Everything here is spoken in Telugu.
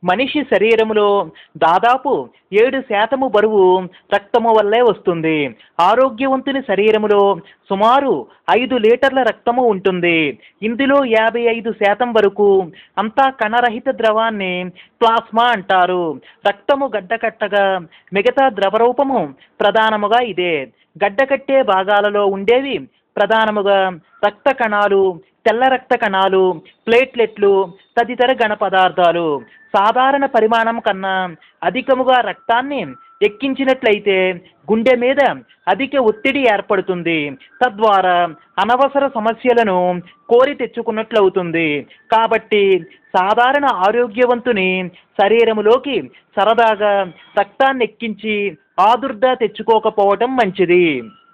మనిషి శరీరములో దాదాపు ఏడు శాతము బరువు రక్తము వల్లే వస్తుంది ఆరోగ్యవంతుని శరీరములో సుమారు ఐదు లీటర్ల రక్తము ఉంటుంది ఇందులో యాభై ఐదు శాతం వరకు అంతా కణరహిత ద్రవాన్ని ప్లాస్మా అంటారు రక్తము గడ్డకట్టగా మిగతా ద్రవరూపము ప్రధానముగా ఇదే గడ్డకట్టే భాగాలలో ఉండేవి ప్రధానముగా రక్త కణాలు తెల్ల రక్త కణాలు ప్లేట్లెట్లు తదితర ఘన పదార్థాలు సాధారణ పరిమాణం కన్నా అధికముగా రక్తాన్ని ఎక్కించినట్లయితే గుండె మీద అధిక ఒత్తిడి ఏర్పడుతుంది తద్వారా అనవసర సమస్యలను కోరి తెచ్చుకున్నట్లవుతుంది కాబట్టి సాధారణ ఆరోగ్యవంతుని శరీరములోకి సరదాగా రక్తాన్ని ఎక్కించి ఆదుర్దా తెచ్చుకోకపోవటం మంచిది